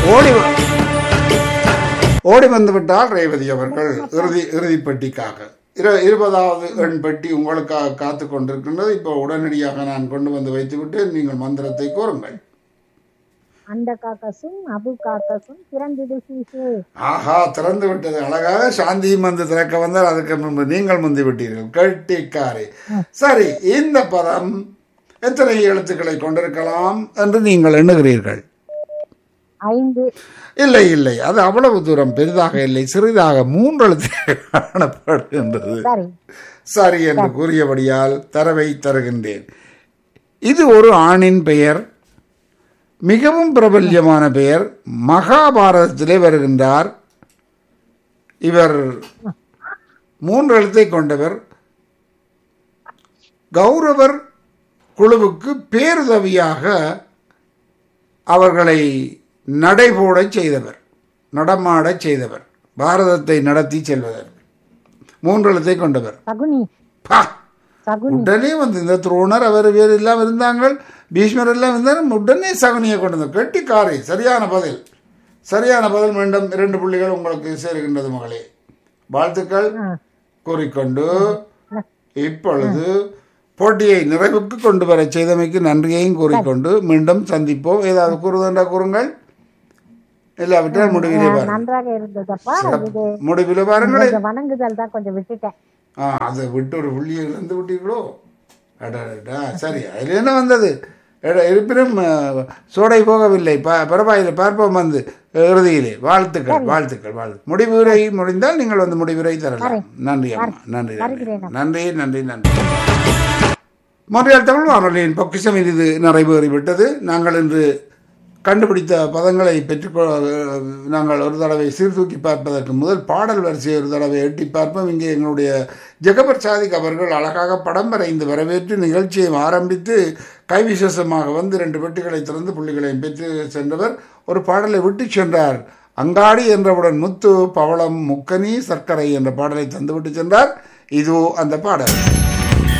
ஓடி வ- ஓடி வந்து விட்டால் ரேவதி அவர்கள் இறுதி இறுதி பெட்டிக்காக இரு இருபதாவது எண் பெட்டி உங்களுக்காக காத்து கொண்டிருக்கின்றது இப்போ உடனடியாக நான் கொண்டு வந்து வைத்துவிட்டு நீங்கள் மந்திரத்தை கூறுங்கள் அந்த காக்கசும் அபு காக்கசும் திறந்திடு சீசு ஆஹா திறந்து விட்டது அழகாக சாந்தியும் வந்து திறக்க வந்தால் அதுக்கு முன்பு நீங்கள் முந்தி விட்டீர்கள் கட்டிக்காரி சரி இந்த பதம் எத்தனை எழுத்துக்களை கொண்டிருக்கலாம் என்று நீங்கள் எண்ணுகிறீர்கள் ஐந்து இல்லை இல்லை அது அவ்வளவு தூரம் பெரிதாக இல்லை சிறிதாக மூன்று எழுத்து காணப்படுகின்றது சரி சரி என்று கூறியபடியால் தரவை தருகின்றேன் இது ஒரு ஆணின் பெயர் மிகவும் பிரபல்யமான பெயர் மகாபாரதத்திலே வருகின்றார் இவர் மூன்று எழுத்தை கொண்டவர் கௌரவர் குழுவுக்கு பேருதவியாக அவர்களை நடைபோடச் செய்தவர் நடமாடச் செய்தவர் பாரதத்தை நடத்தி செல்வதற்கு மூன்று எழுத்தை கொண்டவர் சகுனி பா சகுனி உடனே வந்து இந்த துரோணர் அவர் வேறு எல்லாம் இருந்தாங்க பீஷ்மர் எல்லாம் இருந்தார் உடனே சகுனியை கொண்டு வந்தார் கெட்டிக்காரை சரியான பதில் சரியான பதில் மீண்டும் இரண்டு புள்ளிகள் உங்களுக்கு சேருகின்றது மகளே வாழ்த்துக்கள் கூறிக்கொண்டு இப்பொழுது போட்டியை நிறைவுக்கு கொண்டு வர செய்தமைக்கு நன்றியையும் கூறிக்கொண்டு மீண்டும் சந்திப்போம் ஏதாவது கூறுவதென்றா கூறுங்கள் இல்லாவிட்டால் முடிவிலே பாருங்கள் நன்றாக இருந்ததப்பா இது முடிவிலே பாருங்களே கொஞ்சம் வணங்குதல் தான் கொஞ்சம் விட்டுட்டேன் ஆ அதை விட்டு ஒரு புள்ளியை இழந்து விட்டீர்களோ அடடா சரி அதில் என்ன வந்தது எட- இருப்பினும் அஹ், சோடை போகவில்லை ப பரவாயில்லை பார்ப்போம் வந்து இறுதியிலே வாழ்த்துக்கள் வாழ்த்துக்கள் வாழ்த்து முடிவுரை முடிந்தால் நீங்கள் வந்து முடிவுரை தரலாம் நன்றி அம்மா நன்றி நன்றி நன்றி நன்றி நன்றி மொழியால் தமிழ் வானொலியின் பொக்கிஷம் இது நிறைவேறிவிட்டது நாங்கள் இன்று கண்டுபிடித்த பதங்களை பெற்றுக்கொ நாங்கள் ஒரு தடவை சீர்தூக்கி பார்ப்பதற்கு முதல் பாடல் வரிசையை ஒரு தடவை எட்டி பார்ப்போம் இங்கே எங்களுடைய ஜெகபர் சாதிக் அவர்கள் அழகாக படம் வரைந்து வரவேற்று நிகழ்ச்சியை ஆரம்பித்து கைவிசேஷமாக வந்து ரெண்டு பெட்டிகளை திறந்து புள்ளிகளையும் பெற்று சென்றவர் ஒரு பாடலை விட்டு சென்றார் அங்காடி என்றவுடன் முத்து பவளம் முக்கனி சர்க்கரை என்ற பாடலை தந்துவிட்டு சென்றார் இதோ அந்த பாடல்